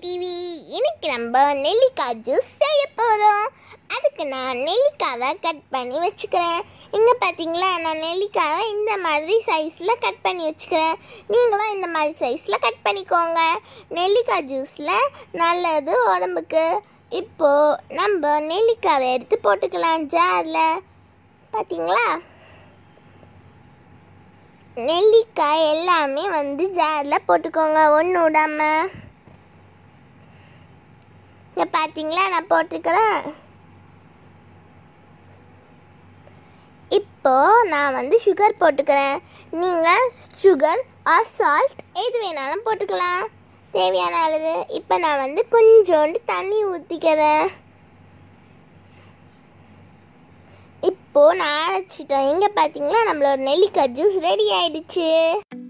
TV இன்னைக்கு நம்ம நெல்லிக்காய் ஜூஸ் செய்ய போகிறோம் அதுக்கு நான் நெல்லிக்காவை கட் பண்ணி வச்சுக்கிறேன் இங்கே பார்த்தீங்களா நான் நெல்லிக்காவை இந்த மாதிரி சைஸில் கட் பண்ணி வச்சுக்கிறேன் நீங்களும் இந்த மாதிரி சைஸில் கட் பண்ணிக்கோங்க நெல்லிக்காய் ஜூஸில் நல்லது உடம்புக்கு இப்போது நம்ம நெல்லிக்காவை எடுத்து போட்டுக்கலாம் ஜாரில் பார்த்தீங்களா நெல்லிக்காய் எல்லாமே வந்து ஜாரில் போட்டுக்கோங்க ஒன்று விடாம இங்கே பார்த்தீங்களா நான் போட்டிருக்கிறேன் இப்போ நான் வந்து சுகர் போட்டுக்கிறேன் நீங்கள் சுகர் ஆர் சால்ட் எது வேணாலும் போட்டுக்கலாம் தேவையான அளவு இப்போ நான் வந்து கொஞ்சோண்டு தண்ணி ஊற்றிக்கிறேன் இப்போ நான் அரைச்சிட்டேன் இங்கே பார்த்தீங்களா நம்மளோட நெல்லிக்காய் ஜூஸ் ரெடி ஆயிடுச்சு